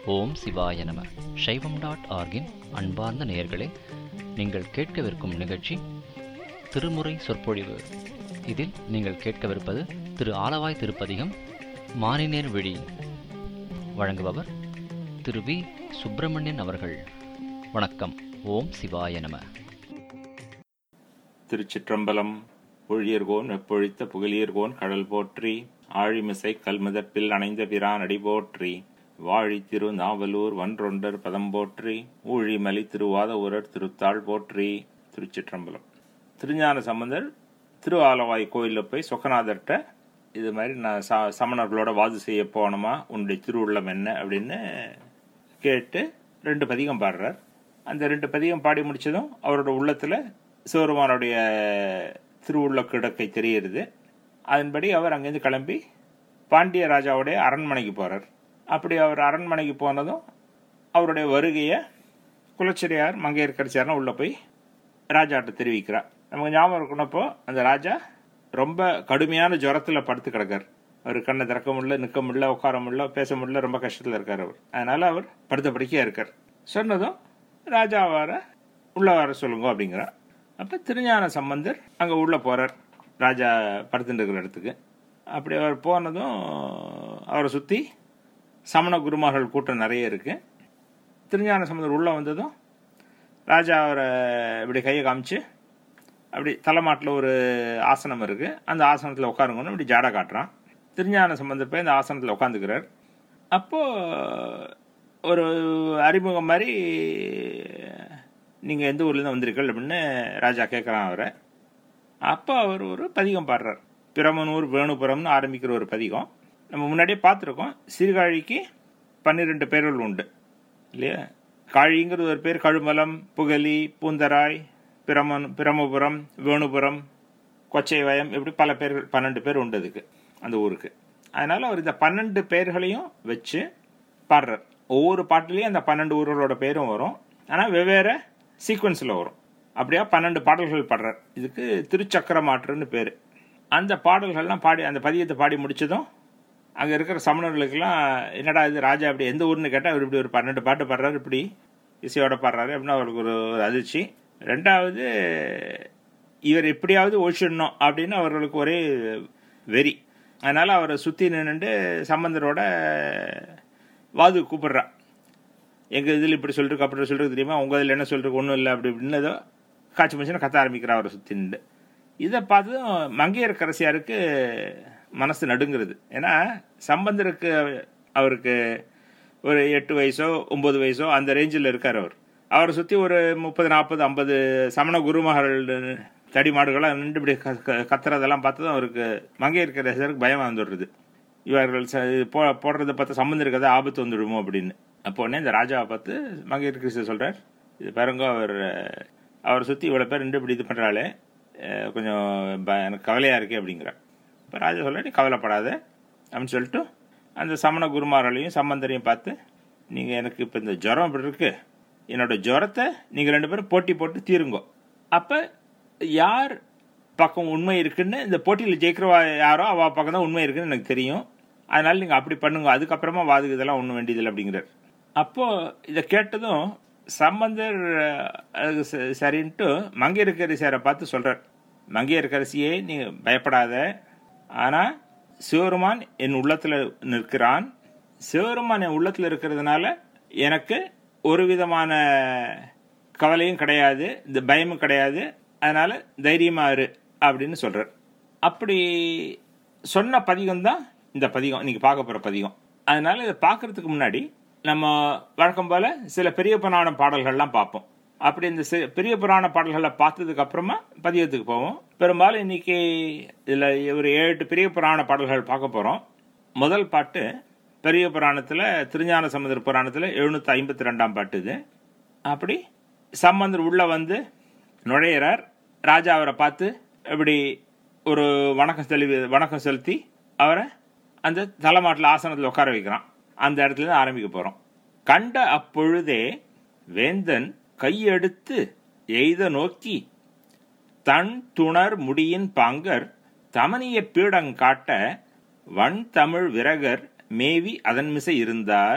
ஓம் சிவாய நம சைவம் டாட் ஆர்கின் அன்பார்ந்த நேயர்களே நீங்கள் கேட்கவிருக்கும் நிகழ்ச்சி திருமுறை சொற்பொழிவு இதில் நீங்கள் கேட்கவிருப்பது திரு ஆலவாய் திருப்பதிகம் மானினேர் விழி வழங்குபவர் திரு வி சுப்பிரமணியன் அவர்கள் வணக்கம் ஓம் சிவாய நம திருச்சிற்றம்பலம் பொழியர்கோன் வெப்பொழித்த புகழியர்கோன் கடல் போற்றி ஆழிமிசை கல்முதப்பில் அணைந்த பிரான் அடி போற்றி வாழி திரு நாவலூர் வன்றொண்டர் பதம் போற்றி ஊழிமலி திருவாத ஊரர் திருத்தாள் போற்றி திருச்சிற்றம்பலம் திருஞான சம்பந்தர் திரு ஆலவாய் கோயிலில் போய் சொக்கநாதர்கிட்ட இது மாதிரி நான் ச சமணர்களோட வாது செய்ய போனோமா உன்னுடைய திருவுள்ளம் என்ன அப்படின்னு கேட்டு ரெண்டு பதிகம் பாடுறார் அந்த ரெண்டு பதிகம் பாடி முடிச்சதும் அவரோட உள்ளத்துல சிவருமானுடைய திருவுள்ள கிடக்கை தெரியுது அதன்படி அவர் அங்கேருந்து கிளம்பி பாண்டிய ராஜாவுடைய அரண்மனைக்கு போறார் அப்படி அவர் அரண்மனைக்கு போனதும் அவருடைய வருகையை குலச்சிறையார் மங்கையர்கரசியார்னு உள்ள போய் ராஜாட்ட தெரிவிக்கிறார் நமக்கு ஞாபகம் இருக்கணுப்போ அந்த ராஜா ரொம்ப கடுமையான ஜுரத்தில் படுத்து கிடக்கார் அவர் கண்ணை திறக்க முடியல நிற்க முடியல உட்கார முடியல பேச முடியல ரொம்ப கஷ்டத்தில் இருக்கார் அவர் அதனால அவர் படுத்த படுக்கையாக இருக்கார் சொன்னதும் ராஜா வர உள்ள வர சொல்லுங்க அப்படிங்கிறார் அப்போ திருஞான சம்பந்தர் அங்கே உள்ளே போகிறார் ராஜா படுத்துட்டு இருக்கிற இடத்துக்கு அப்படி அவர் போனதும் அவரை சுற்றி சமண குருமார்கள் கூட்டம் நிறைய இருக்கு திருஞான சம்பந்தர் உள்ளே வந்ததும் ராஜா அவரை இப்படி கையை காமிச்சு அப்படி தலைமாட்டில் ஒரு ஆசனம் இருக்கு அந்த ஆசனத்தில் உட்காருங்கன்னு இப்படி ஜாடை காட்டுறான் திருஞான சம்பந்தர் போய் அந்த ஆசனத்தில் உட்காந்துக்கிறார் அப்போ ஒரு அறிமுகம் மாதிரி நீங்கள் எந்த ஊர்லேருந்து வந்திருக்கீர்கள் அப்படின்னு ராஜா கேட்குறான் அவரை அப்போ அவர் ஒரு பதிகம் பாடுறார் பிரமனூர் வேணுபுரம்னு ஆரம்பிக்கிற ஒரு பதிகம் நம்ம முன்னாடியே பார்த்துருக்கோம் சீர்காழிக்கு பன்னிரெண்டு பேர்கள் உண்டு இல்லையா காழிங்கிறது ஒரு பேர் கழுமலம் புகலி பூந்தராய் பிரமன் பிரமபுரம் வேணுபுரம் கொச்சைவயம் இப்படி பல பேர்கள் பன்னெண்டு பேர் உண்டு அதுக்கு அந்த ஊருக்கு அதனால அவர் இந்த பன்னெண்டு பேர்களையும் வச்சு பாடுறார் ஒவ்வொரு பாட்டுலேயும் அந்த பன்னெண்டு ஊர்களோட பேரும் வரும் ஆனால் வெவ்வேறு சீக்வன்ஸில் வரும் அப்படியா பன்னெண்டு பாடல்கள் பாடுறார் இதுக்கு திருச்சக்கர மாற்றுன்னு பேர் அந்த பாடல்கள்லாம் பாடி அந்த பதியத்தை பாடி முடிச்சதும் அங்கே இருக்கிற சமணர்களுக்கெல்லாம் என்னடா இது ராஜா அப்படி எந்த ஊர்னு கேட்டால் அவர் இப்படி ஒரு பன்னெண்டு பாட்டு பாடுறாரு இப்படி இசையோட பாடுறாரு அப்படின்னு அவருக்கு ஒரு ஒரு அதிர்ச்சி ரெண்டாவது இவர் எப்படியாவது ஒழிச்சிடணும் அப்படின்னு அவர்களுக்கு ஒரே வெறி அதனால அவரை சுற்றி நின்றுட்டு சம்பந்தரோட வாது கூப்பிடுறா எங்கள் இதில் இப்படி சொல்லிருக்கு அப்படி சொல்லிருக்கு தெரியுமா உங்கள் இதில் என்ன சொல்லிருக்கு ஒன்றும் இல்லை அப்படி இப்படின்னதோ காய்ச்சி மனுஷனை கத்த ஆரம்பிக்கிறா அவரை சுற்றி நின்று இதை பார்த்ததும் மங்கையர் கரசியாருக்கு மனசு நடுங்கிறது ஏன்னா சம்பந்தருக்கு அவருக்கு ஒரு எட்டு வயசோ ஒன்பது வயசோ அந்த ரேஞ்சில் இருக்கார் அவர் அவரை சுற்றி ஒரு முப்பது நாற்பது ஐம்பது சமண குருமகள் தடி மாடுகளாக நின்று இப்படி கத்துறதெல்லாம் பார்த்ததும் அவருக்கு மங்கையர் கரசியாருக்கு பயம் வந்துடுறது இவர்கள் போ போடுறதை பார்த்து சம்பந்தம் இருக்காத ஆபத்து வந்துடுமோ அப்படின்னு அப்போ உடனே இந்த ராஜாவை பார்த்து மங்கையர் கிறிஸ்து சொல்கிறார் இது பாருங்க அவர் அவரை சுற்றி இவ்வளோ பேர் நின்று இப்படி இது பண்ணுறாளே கொஞ்சம் எனக்கு கவலையாக இருக்கே அப்படிங்கிறார் இப்போ ராஜா சொல்ல நீ கவலைப்படாத அப்படின்னு சொல்லிட்டு அந்த சமண குருமார்களையும் சம்பந்தரையும் பார்த்து நீங்கள் எனக்கு இப்போ இந்த ஜுரம் இப்படி இருக்கு என்னோட ஜுரத்தை நீங்கள் ரெண்டு பேரும் போட்டி போட்டு தீருங்கோ அப்போ யார் பக்கம் உண்மை இருக்குன்னு இந்த போட்டியில் ஜெயிக்கிறவா யாரோ அவள் பக்கம் தான் உண்மை இருக்குன்னு எனக்கு தெரியும் அதனால நீங்கள் அப்படி பண்ணுங்க அதுக்கப்புறமா வாதுக்கு இதெல்லாம் ஒன்றும் வேண்டியதில்லை அப்படிங்கிறார் அப்போ இதை கேட்டதும் சம்பந்தர் சரின்ட்டு மங்கையரக்கரசியாரை பார்த்து சொல்றார் மங்கையரக்கரசியே நீ பயப்படாத ஆனா சிவருமான் என் உள்ளத்துல நிற்கிறான் சிவருமான் என் உள்ளத்துல இருக்கிறதுனால எனக்கு ஒரு விதமான கவலையும் கிடையாது இந்த பயமும் கிடையாது அதனால தைரியமா இரு அப்படின்னு சொல்றார் அப்படி சொன்ன பதிகம் தான் இந்த பதிகம் நீங்க பார்க்க போற பதிகம் அதனால இதை பார்க்கறதுக்கு முன்னாடி நம்ம வழக்கம் போல சில பெரிய புராண பாடல்கள்லாம் பார்ப்போம் அப்படி இந்த பெரிய புராண பாடல்களை பார்த்ததுக்கு அப்புறமா பதியத்துக்கு போவோம் பெரும்பாலும் இன்னைக்கு இதில் ஒரு ஏழு எட்டு பெரிய புராண பாடல்கள் பார்க்க போகிறோம் முதல் பாட்டு பெரிய புராணத்தில் திருஞான சமுதிர புராணத்தில் எழுநூற்றி ஐம்பத்தி ரெண்டாம் பாட்டு இது அப்படி சம்பந்தர் உள்ள வந்து நுழையிறார் ராஜா அவரை பார்த்து இப்படி ஒரு வணக்கம் செலுத்தி வணக்கம் செலுத்தி அவரை அந்த தலைமாட்டில் ஆசனத்தில் உட்கார வைக்கிறான் அந்த இடத்துல இருந்து ஆரம்பிக்க போறோம் கண்ட அப்பொழுதே வேந்தன் கையெடுத்து எய்த நோக்கி தன் துணர் முடியின் பாங்கர் தமனிய பீடங்காட்ட வன் தமிழ் விரகர் மேவி அதன்மிசை இருந்தார்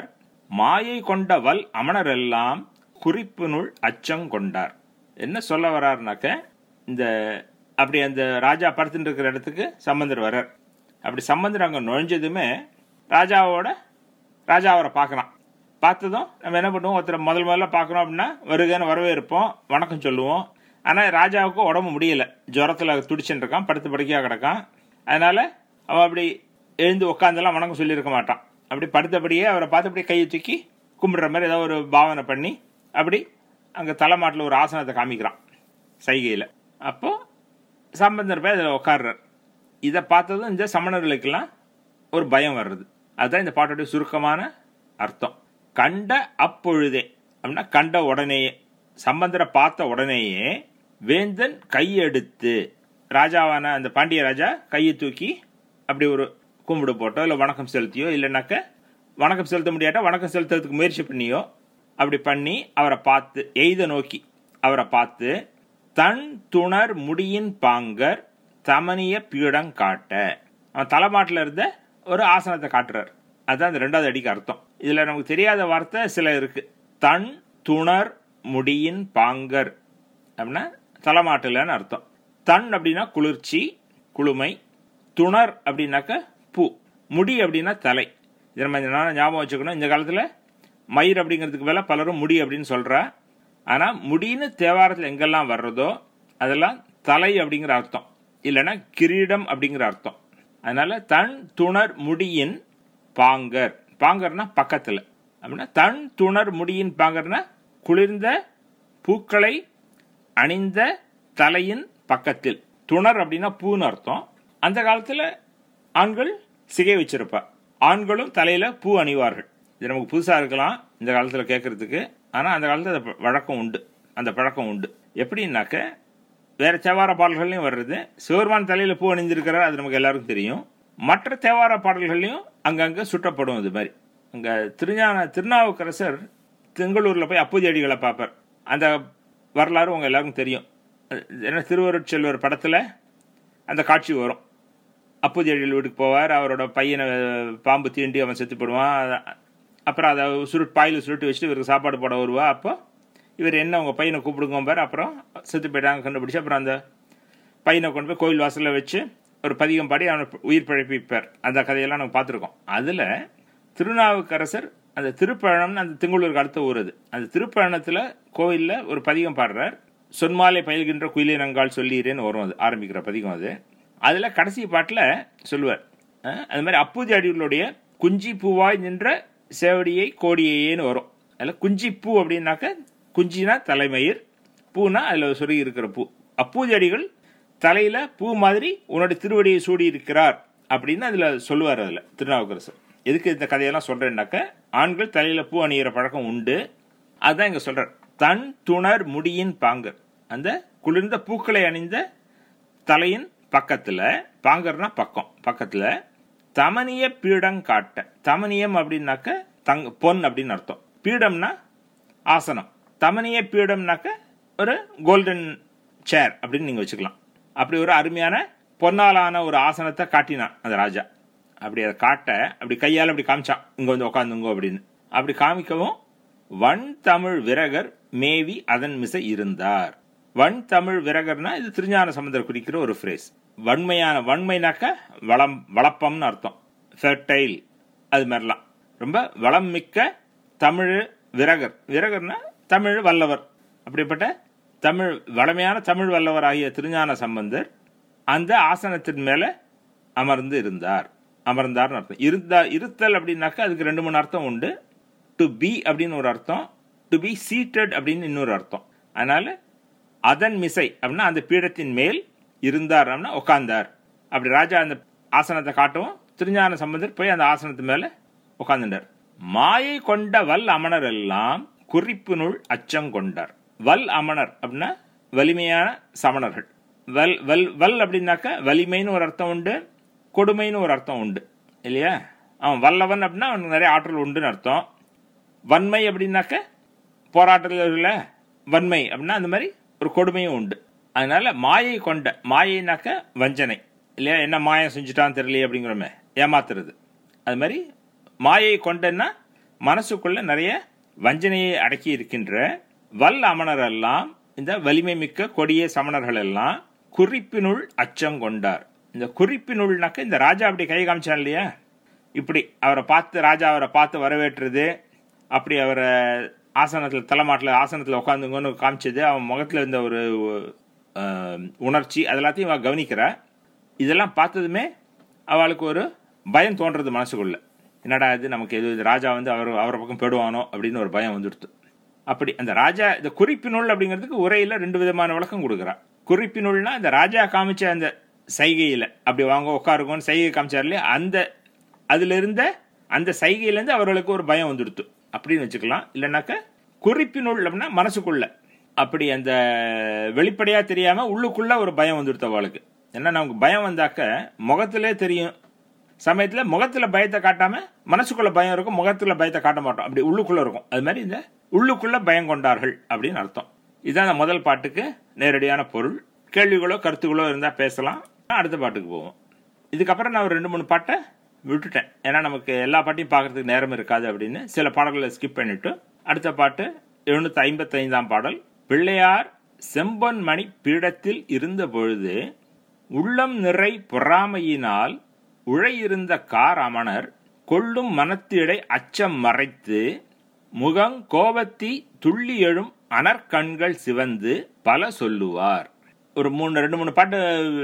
மாயை கொண்ட வல் அமணரெல்லாம் குறிப்பினுள் அச்சம் கொண்டார் என்ன சொல்ல வர்றாருனாக்க இந்த அப்படி அந்த ராஜா படுத்துட்டு இருக்கிற இடத்துக்கு சம்பந்தர் வர்றார் அப்படி சம்பந்தர் அங்கே நுழைஞ்சதுமே ராஜாவோட ராஜா அவரை பார்க்குறான் பார்த்ததும் நம்ம என்ன பண்ணுவோம் ஒருத்தர் முதல் முதல்ல பார்க்குறோம் அப்படின்னா வருகன்னு வரவேற்போம் வணக்கம் சொல்லுவோம் ஆனால் ராஜாவுக்கு உடம்பு முடியல ஜுரத்தில் துடிச்சுட்டு இருக்கான் படுத்து படுக்கையாக கிடக்கான் அதனால அவன் அப்படி எழுந்து உட்காந்தெல்லாம் வணக்கம் சொல்லியிருக்க மாட்டான் அப்படி படுத்தபடியே அவரை பார்த்து அப்படியே கையை தூக்கி கும்பிடுற மாதிரி ஏதோ ஒரு பாவனை பண்ணி அப்படி அங்கே தலைமாட்டில் ஒரு ஆசனத்தை காமிக்கிறான் சைகையில் அப்போ சம்பந்தர் போய் அதில் உட்கார்றார் இதை பார்த்ததும் இந்த சமணர்களுக்கெல்லாம் ஒரு பயம் வர்றது அதுதான் இந்த பாட்டோடைய சுருக்கமான அர்த்தம் கண்ட அப்பொழுதே அப்படின்னா கண்ட உடனேயே சம்பந்தரை பார்த்த உடனேயே வேந்தன் கையெடுத்து ராஜாவான அந்த பாண்டிய ராஜா கையை தூக்கி அப்படி ஒரு கும்பிடு போட்டோ இல்லை வணக்கம் செலுத்தியோ இல்லைனாக்க வணக்கம் செலுத்த முடியாட்டா வணக்கம் செலுத்துறதுக்கு முயற்சி பண்ணியோ அப்படி பண்ணி அவரை பார்த்து எய்த நோக்கி அவரை பார்த்து தன் துணர் முடியின் பாங்கர் தமனிய பீடம் காட்ட அவன் தலைமாட்டில் இருந்த ஒரு ஆசனத்தை காட்டுறார் அதுதான் அந்த ரெண்டாவது அடிக்கு அர்த்தம் இதுல நமக்கு தெரியாத வார்த்தை சில இருக்கு தன் துணர் முடியின் பாங்கர் அப்படின்னா தலைமாட்டில்னு அர்த்தம் தன் அப்படின்னா குளிர்ச்சி குளுமை துணர் அப்படின்னாக்க பூ முடி அப்படின்னா தலை இதை நம்ம நல்லா ஞாபகம் வச்சுக்கணும் இந்த காலத்தில் மயிர் அப்படிங்கிறதுக்கு மேலே பலரும் முடி அப்படின்னு சொல்கிறா ஆனால் முடின்னு தேவாரத்தில் எங்கெல்லாம் வர்றதோ அதெல்லாம் தலை அப்படிங்கிற அர்த்தம் இல்லைன்னா கிரீடம் அப்படிங்கிற அர்த்தம் அதனால தன் துணர் முடியின் பாங்கர் பாங்கர்னா பக்கத்தில் அப்படின்னா தன் துணர் முடியின் பாங்கர்னா குளிர்ந்த பூக்களை அணிந்த தலையின் பக்கத்தில் துணர் அப்படின்னா பூன்னு அர்த்தம் அந்த காலத்தில் ஆண்கள் சிகை வச்சிருப்பா ஆண்களும் தலையில பூ அணிவார்கள் இது நமக்கு புதுசா இருக்கலாம் இந்த காலத்தில் கேட்கறதுக்கு ஆனால் அந்த காலத்தில் அந்த வழக்கம் உண்டு அந்த பழக்கம் உண்டு எப்படின்னாக்க வேற தேவார பாடல்கள்லையும் வர்றது சிவருமான் தலையில பூ அணிஞ்சிருக்கிறார் அது நமக்கு எல்லாருக்கும் தெரியும் மற்ற தேவார பாடல்கள்லையும் அங்கங்கே சுட்டப்படும் இது மாதிரி அங்க திருஞான திருநாவுக்கரசர் திங்களூர்ல போய் அப்பூதி அடிகளை பார்ப்பார் அந்த வரலாறு உங்க எல்லாருக்கும் தெரியும் ஏன்னா திருவருட்செல்வர் படத்துல அந்த காட்சி வரும் அப்பூதி அடிகள் வீட்டுக்கு போவார் அவரோட பையனை பாம்பு தீண்டி அவன் செத்து போடுவான் அப்புறம் அதை சுருட் பாயில் சுருட்டு வச்சுட்டு இவருக்கு சாப்பாடு போட வருவா அப்போ இவர் என்ன உங்கள் பையனை கூப்பிடுங்க பார் அப்புறம் செத்து போயிட்டாங்க கண்டுபிடிச்சு அப்புறம் அந்த பையனை கொண்டு போய் கோயில் வாசலில் வச்சு ஒரு பதிகம் பாடி அவனை உயிர் பழப்பிப்பார் அந்த கதையெல்லாம் நம்ம பார்த்துருக்கோம் அதில் திருநாவுக்கரசர் அந்த திருப்பழனம்னு அந்த திங்களூருக்கு அடுத்த ஊர் அது அந்த திருப்பழனத்தில் கோவிலில் ஒரு பதிகம் பாடுறார் சொன்மாலை பயில்கின்ற குயிலே நங்கால் சொல்லீரேன்னு வரும் அது ஆரம்பிக்கிற பதிகம் அது அதில் கடைசி பாட்டில் சொல்லுவார் அது மாதிரி அப்பூதி அடிகளுடைய குஞ்சி பூவாய் நின்ற சேவடியை கோடியேன்னு வரும் அதில் குஞ்சி பூ அப்படின்னாக்க குஞ்சினா தலைமயிர் பூனா அதில் சொருகி இருக்கிற பூ அப்பூதி அடிகள் தலையில பூ மாதிரி உன்னோட திருவடியை சூடி இருக்கிறார் அப்படின்னு அதுல சொல்லுவார் அதுல திருநாவுக்கரசர் எதுக்கு இந்த கதையெல்லாம் சொல்றேன்னாக்க ஆண்கள் தலையில பூ அணியிற பழக்கம் உண்டு அதுதான் இங்க சொல்றார் தன் துணர் முடியின் பாங்கர் அந்த குளிர்ந்த பூக்களை அணிந்த தலையின் பக்கத்துல பாங்கர்னா பக்கம் பக்கத்துல தமனிய பீடம் காட்ட தமனியம் அப்படின்னாக்க தங் பொன் அப்படின்னு அர்த்தம் பீடம்னா ஆசனம் தமனிய பீடம்னாக்க ஒரு கோல்டன் சேர் அப்படின்னு நீங்க வச்சுக்கலாம் அப்படி ஒரு அருமையான பொன்னாலான ஒரு ஆசனத்தை காட்டினான் அந்த ராஜா அப்படி அதை காட்ட அப்படி கையால் அப்படி காமிச்சான் இங்க வந்து உட்காந்துங்கோ அப்படின்னு அப்படி காமிக்கவும் வன் தமிழ் விரகர் மேவி அதன் மிசை இருந்தார் வன் தமிழ் விரகர்னா இது திருஞான சமுதர் குறிக்கிற ஒரு ஃப்ரேஸ் வன்மையான வன்மைனாக்க வளம் வளப்பம்னு அர்த்தம் ஃபெர்டைல் அது மாதிரிலாம் ரொம்ப வளம் மிக்க தமிழ் விரகர் விரகர்னா தமிழ் வல்லவர் அப்படிப்பட்ட தமிழ் வளமையான தமிழ் வல்லவர் ஆகிய திருஞான சம்பந்தர் அந்த ஆசனத்தின் மேல அமர்ந்து இருந்தார் அமர்ந்தார்னு அர்த்தம் இருந்தா இருத்தல் அப்படின்னாக்கா அதுக்கு ரெண்டு மூணு அர்த்தம் உண்டு டு பி அப்படின்னு ஒரு அர்த்தம் டு பி சீட்டட் அப்படின்னு இன்னொரு அர்த்தம் அதனால அதன் மிசை அப்படின்னா அந்த பீடத்தின் மேல் இருந்தார் அப்படின்னா உட்கார்ந்தார் அப்படி ராஜா அந்த ஆசனத்தை காட்டவும் திருஞான சம்பந்தர் போய் அந்த ஆசனத்து மேல உட்கார்ந்துட்டார் மாயை கொண்ட வல் அமணர் எல்லாம் குறிப்பினுள் அச்சம் கொண்டார் வல் அமணர் அப்படின்னா வலிமையான சமணர்கள் வல் வல் வல் அப்படின்னாக்க வலிமைன்னு ஒரு அர்த்தம் உண்டு கொடுமைன்னு ஒரு அர்த்தம் உண்டு இல்லையா அவன் வல்லவன் அப்படின்னா அவனுக்கு நிறைய ஆற்றல் உண்டுன்னு அர்த்தம் வன்மை அப்படின்னாக்க போராட்டத்தில் வன்மை அப்படின்னா அந்த மாதிரி ஒரு கொடுமையும் உண்டு அதனால மாயை கொண்ட மாயைனாக்க வஞ்சனை இல்லையா என்ன மாயம் செஞ்சுட்டான்னு தெரியலையே அப்படிங்கிறோமே ஏமாத்துறது அது மாதிரி மாயை கொண்டன்னா மனசுக்குள்ள நிறைய வஞ்சனையை அடக்கி இருக்கின்ற வல் அமணர் எல்லாம் இந்த வலிமை மிக்க கொடிய சமணர்கள் எல்லாம் குறிப்பினுள் அச்சம் கொண்டார் இந்த குறிப்பினுள்னாக்க இந்த ராஜா அப்படி கை காமிச்சான் இல்லையா இப்படி அவரை பார்த்து ராஜா அவரை பார்த்து வரவேற்றுறது அப்படி அவரை ஆசனத்தில் தலைமாட்டில் ஆசனத்தில் உட்காந்துங்கன்னு காமிச்சது அவன் முகத்தில் இருந்த ஒரு அஹ், உணர்ச்சி அதெல்லாத்தையும் அவ கவனிக்கிறா இதெல்லாம் பார்த்ததுமே அவளுக்கு ஒரு பயம் தோன்றது மனசுக்குள்ள என்னடா இது நமக்கு எது இது ராஜா வந்து அவர் அவரை பக்கம் போயிடுவானோ அப்படின்னு ஒரு பயம் வந்துடுத்து அப்படி அந்த ராஜா இந்த குறிப்பினுள் அப்படிங்கிறதுக்கு உரையில ரெண்டு விதமான விளக்கம் கொடுக்குறா குறிப்பினுள்னா இந்த ராஜா காமிச்ச அந்த சைகையில அப்படி வாங்க உட்காருங்கன்னு சைகை காமிச்சார் இல்லையா அந்த அதுல இருந்த அந்த சைகையிலேருந்து அவர்களுக்கு ஒரு பயம் வந்துடுத்து அப்படின்னு வச்சுக்கலாம் இல்லைனாக்க குறிப்பினுள் அப்படின்னா மனசுக்குள்ள அப்படி அந்த வெளிப்படையா தெரியாம உள்ளுக்குள்ள ஒரு பயம் வந்துடுத்து அவளுக்கு ஏன்னா நமக்கு பயம் வந்தாக்க முகத்திலே தெரியும் சமயத்துல முகத்துல பயத்தை காட்டாம மனசுக்குள்ள பயம் இருக்கும் முகத்துல பயத்தை காட்ட மாட்டோம் அப்படி உள்ளுக்குள்ள இருக்கும் அது மாதிரி இந்த உள்ளுக்குள்ள பயம் கொண்டார்கள் அப்படின்னு அர்த்தம் இதுதான் அந்த முதல் பாட்டுக்கு நேரடியான பொருள் கேள்விகளோ கருத்துகளோ இருந்தா பேசலாம் அடுத்த பாட்டுக்கு போவோம் இதுக்கப்புறம் நான் ஒரு ரெண்டு மூணு பாட்டை விட்டுட்டேன் ஏன்னா நமக்கு எல்லா பாட்டையும் பார்க்கறதுக்கு நேரம் இருக்காது அப்படின்னு சில பாடல்களை ஸ்கிப் பண்ணிட்டு அடுத்த பாட்டு எழுநூத்தி ஐம்பத்தி ஐந்தாம் பாடல் பிள்ளையார் செம்பொன் மணி பீடத்தில் இருந்த பொழுது உள்ளம் நிறை பொறாமையினால் உழையிருந்த கார் அமணர் கொள்ளும் மனத்திடை அச்சம் மறைத்து முகங் கோபத்தி துள்ளி எழும் அனற்கண்கள் சிவந்து பல சொல்லுவார் ஒரு மூணு ரெண்டு மூணு பாட்டு